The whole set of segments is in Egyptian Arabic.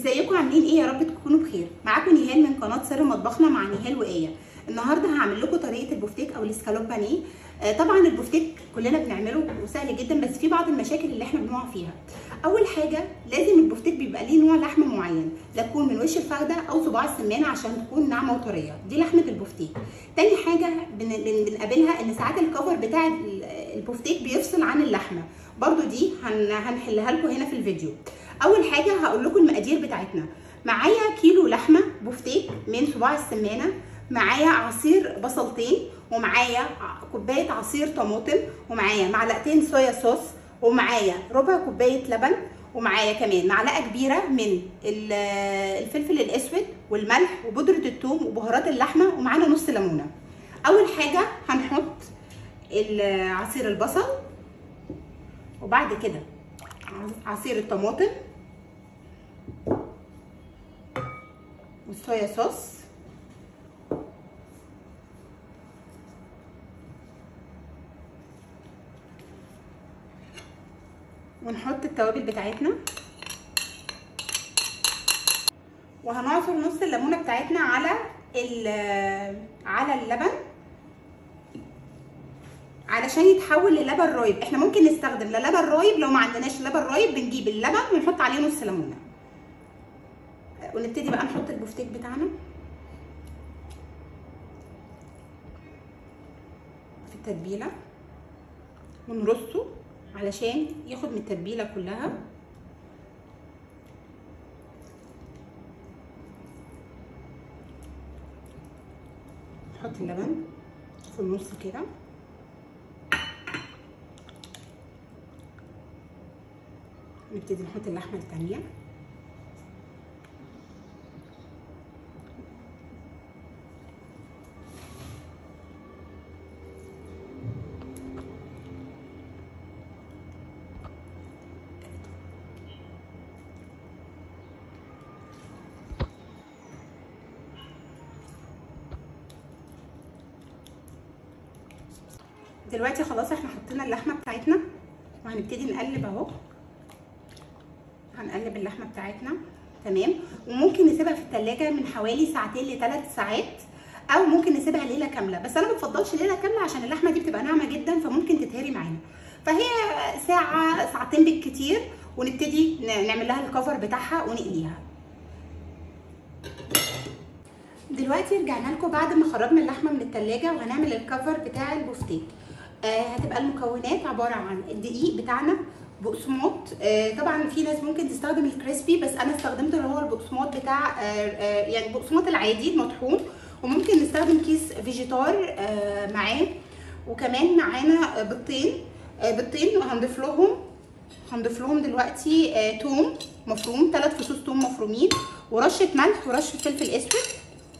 ازيكم عاملين ايه يا رب تكونوا بخير معاكم نهال من قناه سر مطبخنا مع نهال وايه النهارده هعمل لكم طريقه البفتيك او الاسكالوب بانيه آه طبعا البفتيك كلنا بنعمله وسهل جدا بس في بعض المشاكل اللي احنا بنقع فيها اول حاجه لازم البفتيك بيبقى ليه نوع لحم معين لا تكون من وش الفخده او صباع السمانه عشان تكون ناعمه وطريه دي لحمه البفتيك تاني حاجه بن... بنقابلها ان ساعات الكفر بتاع البفتيك بيفصل عن اللحمه برضو دي هن... هنحلها لكم هنا في الفيديو اول حاجه هقول لكم المقادير بتاعتنا معايا كيلو لحمه بفتيك من صباع السمانه معايا عصير بصلتين ومعايا كوبايه عصير طماطم ومعايا معلقتين صويا صوص ومعايا ربع كوبايه لبن ومعايا كمان معلقه كبيره من الفلفل الاسود والملح وبودره الثوم وبهارات اللحمه ومعانا نص ليمونه اول حاجه هنحط عصير البصل وبعد كده عصير الطماطم والصويا صوص ونحط التوابل بتاعتنا وهنعصر نص الليمونه بتاعتنا على على اللبن علشان يتحول للبن رايب احنا ممكن نستخدم لا لبن رايب لو ما عندناش لبن رايب بنجيب اللبن ونحط عليه نص ليمونه ونبتدي بقى نحط البفتيك بتاعنا في التتبيله ونرصه علشان ياخد من التتبيله كلها نحط اللبن في النص كده نبتدي نحط اللحمه التانيه دلوقتي خلاص احنا حطينا اللحمه بتاعتنا وهنبتدي نقلب اهو هنقلب اللحمه بتاعتنا تمام وممكن نسيبها في التلاجة من حوالي ساعتين لثلاث ساعات او ممكن نسيبها ليله كامله بس انا ما بفضلش ليله كامله عشان اللحمه دي بتبقى ناعمه جدا فممكن تتهري معانا فهي ساعه ساعتين بالكتير ونبتدي نعمل لها الكفر بتاعها ونقليها دلوقتي رجعنا لكم بعد ما خرجنا اللحمه من التلاجة وهنعمل الكفر بتاع البفتيك آه هتبقى المكونات عباره عن الدقيق بتاعنا بقسماط آه طبعا في ناس ممكن تستخدم الكريسبي بس انا استخدمت اللي هو البقسماط بتاع آه آه يعني البقسماط العادي المطحون وممكن نستخدم كيس فيجيتار آه معاه وكمان معانا بيضتين آه بيضتين وهنضيف لهم هنضيف لهم دلوقتي آه توم مفروم ثلاث فصوص توم مفرومين ورشه ملح ورشه فلفل اسود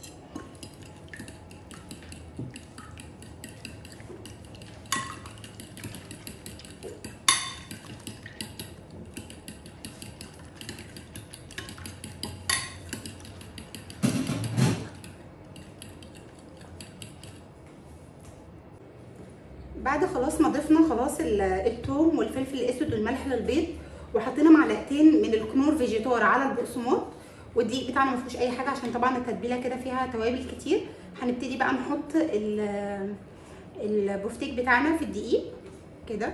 بعد خلاص ما ضفنا خلاص الثوم والفلفل الاسود والملح للبيض وحطينا معلقتين من الكنور فيجيتار على البقسماط والدقيق بتاعنا ما فيهوش اي حاجه عشان طبعا التتبيله كده فيها توابل كتير هنبتدي بقى نحط البفتيك بتاعنا في الدقيق كده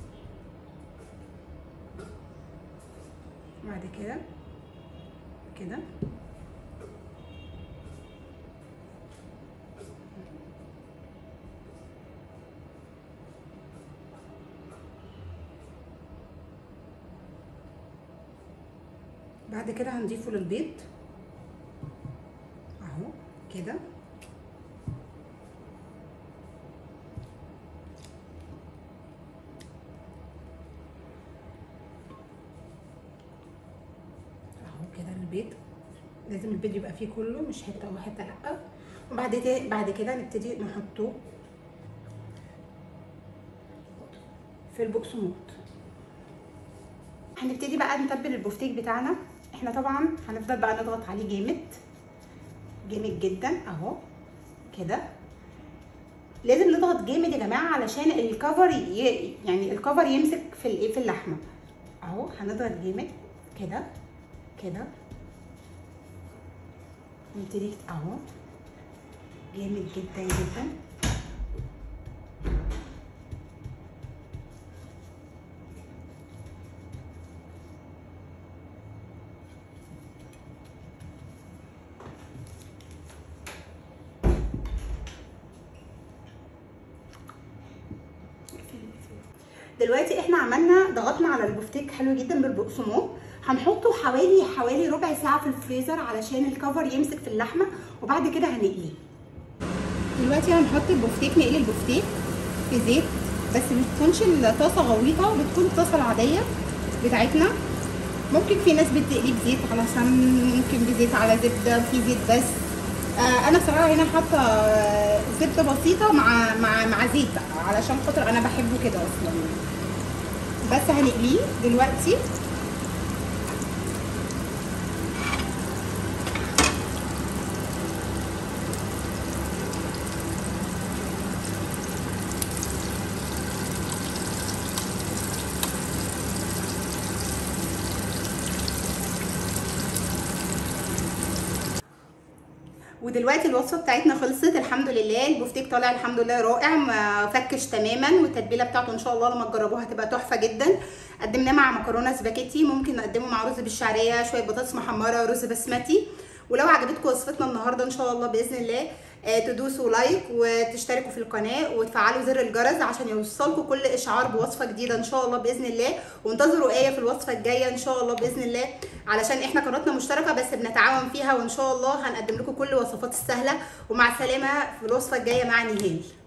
بعد كده كده بعد كده هنضيفه للبيض اهو كده اهو كده البيض لازم البيض يبقى فيه كله مش حته وحته لا وبعد كده بعد كده نبتدي نحطه في البقسماط هنبتدي بقى نتبل البفتيك بتاعنا احنا طبعا هنفضل بقى نضغط عليه جامد جامد جدا اهو كده لازم نضغط جامد يا جماعه علشان الكفر ي... يعني الكفر يمسك في الايه في اللحمه اهو هنضغط جامد كده كده نبتدي اهو جامد جدا جدا دلوقتي احنا عملنا ضغطنا على البفتيك حلو جدا بالبقسماط هنحطه حوالي حوالي ربع ساعه في الفريزر علشان الكفر يمسك في اللحمه وبعد كده هنقليه دلوقتي هنحط البفتيك نقلي البفتيك في زيت بس ما تكونش الطاسه غويطه بتكون الطاسه العاديه بتاعتنا ممكن في ناس بتقلي بزيت على سمن ممكن بزيت على زبده في زيت بس آه انا بصراحه هنا حاطه زبده بسيطه مع مع مع زيت بقى علشان خاطر انا بحبه كده اصلا بس هنقليه دلوقتي ودلوقتي الوصفه بتاعتنا خلصت الحمد لله البفتيك طالع الحمد لله رائع مفكش تماما والتتبيله بتاعته ان شاء الله لما تجربوها هتبقى تحفه جدا قدمناه مع مكرونه سباكيتي ممكن نقدمه مع رز بالشعريه شويه بطاطس محمره رز بسمتي ولو عجبتكم وصفتنا النهارده ان شاء الله باذن الله تدوسوا لايك وتشتركوا في القناه وتفعلوا زر الجرس عشان يوصلكم كل اشعار بوصفه جديده ان شاء الله باذن الله وانتظروا ايه في الوصفه الجايه ان شاء الله باذن الله علشان احنا قناتنا مشتركه بس بنتعاون فيها وان شاء الله هنقدم لكم كل الوصفات السهله ومع السلامه في الوصفه الجايه مع نهال